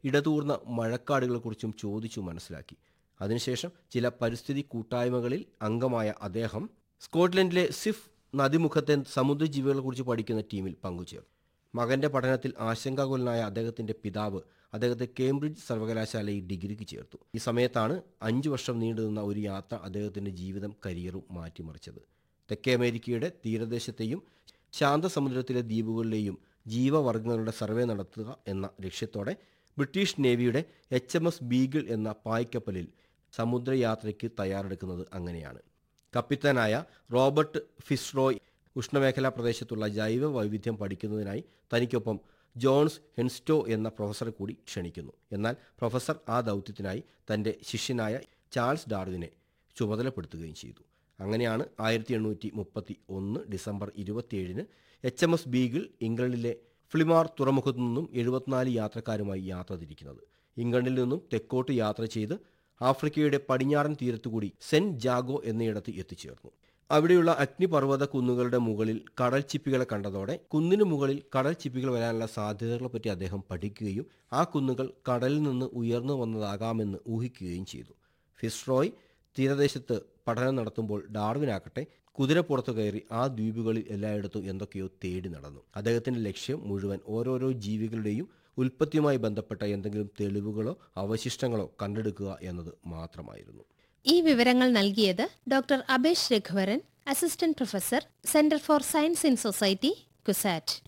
ഇടതൂർന്ന മഴക്കാടുകളെക്കുറിച്ചും ചോദിച്ചു മനസ്സിലാക്കി അതിനുശേഷം ചില പരിസ്ഥിതി കൂട്ടായ്മകളിൽ അംഗമായ അദ്ദേഹം സ്കോട്ട്ലൻഡിലെ സിഫ് നദിമുഖത്തെ സമുദ്രജീവികളെക്കുറിച്ച് പഠിക്കുന്ന ടീമിൽ പങ്കുചേർന്നു മകന്റെ പഠനത്തിൽ ആശങ്കാകുലനായ അദ്ദേഹത്തിന്റെ പിതാവ് അദ്ദേഹത്തെ കേംബ്രിഡ്ജ് സർവകലാശാലയിൽ ഡിഗ്രിക്ക് ചേർത്തു ഈ സമയത്താണ് അഞ്ചു വർഷം നീണ്ടുനിന്ന ഒരു യാത്ര അദ്ദേഹത്തിന്റെ ജീവിതം കരിയറും മാറ്റിമറിച്ചത് തെക്കേ അമേരിക്കയുടെ തീരദേശത്തെയും ശാന്തസമുദ്രത്തിലെ ദ്വീപുകളിലെയും ജീവവർഗങ്ങളുടെ സർവേ നടത്തുക എന്ന ലക്ഷ്യത്തോടെ ബ്രിട്ടീഷ് നേവിയുടെ എച്ച് എം എസ് ബീഗിൾ എന്ന പായ്ക്കപ്പലിൽ സമുദ്രയാത്രയ്ക്ക് തയ്യാറെടുക്കുന്നത് അങ്ങനെയാണ് കപ്പിത്താനായ റോബർട്ട് ഫിസ്റോയ് ഉഷ്ണമേഖലാ പ്രദേശത്തുള്ള ജൈവ വൈവിധ്യം പഠിക്കുന്നതിനായി തനിക്കൊപ്പം ജോൺസ് ഹെൻസ്റ്റോ എന്ന പ്രൊഫസറെ കൂടി ക്ഷണിക്കുന്നു എന്നാൽ പ്രൊഫസർ ആ ദൗത്യത്തിനായി തൻ്റെ ശിഷ്യനായ ചാൾസ് ഡാർവിനെ ചുമതലപ്പെടുത്തുകയും ചെയ്തു അങ്ങനെയാണ് ആയിരത്തി എണ്ണൂറ്റി മുപ്പത്തി ഒന്ന് ഡിസംബർ ഇരുപത്തിയേഴിന് എച്ച് എം എസ് ബീഗിൾ ഇംഗ്ലണ്ടിലെ ഫ്ലിമാർ തുറമുഖത്തു നിന്നും എഴുപത്തിനാല് യാത്രക്കാരുമായി യാത്ര തിരിക്കുന്നത് ഇംഗ്ലണ്ടിൽ നിന്നും തെക്കോട്ട് യാത്ര ചെയ്ത് ആഫ്രിക്കയുടെ പടിഞ്ഞാറൻ തീരത്തുകൂടി സെന്റ് ജാഗോ എന്നയിടത്ത് എത്തിച്ചേർന്നു അവിടെയുള്ള അഗ്നിപർവ്വത കുന്നുകളുടെ മുകളിൽ കടൽ ചിപ്പികളെ കണ്ടതോടെ കുന്നിനു മുകളിൽ കടൽ ചിപ്പികൾ വരാനുള്ള സാധ്യതകളെപ്പറ്റി അദ്ദേഹം പഠിക്കുകയും ആ കുന്നുകൾ കടലിൽ നിന്ന് ഉയർന്നു വന്നതാകാമെന്ന് ഊഹിക്കുകയും ചെയ്തു ഫിസ്റോയ് തീരദേശത്ത് പഠനം നടത്തുമ്പോൾ ഡാർവിനാകട്ടെ കുതിരപ്പുറത്ത് കയറി ആ ദ്വീപുകളിൽ എല്ലായിടത്തും എന്തൊക്കെയോ തേടി നടന്നു അദ്ദേഹത്തിന്റെ ലക്ഷ്യം മുഴുവൻ ഓരോരോ ജീവികളുടെയും ഉൽപ്പത്തിയുമായി ബന്ധപ്പെട്ട എന്തെങ്കിലും തെളിവുകളോ അവശിഷ്ടങ്ങളോ കണ്ടെടുക്കുക എന്നത് മാത്രമായിരുന്നു ഈ വിവരങ്ങൾ നൽകിയത് doctor Abesh Raghuvaran assistant professor centre for science in society Cusat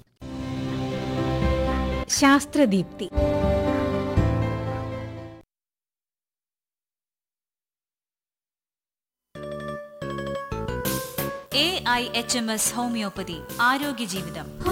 Sasthradeepthi A I H M S homoeopathy ആരോഗ്യ ജീവിതം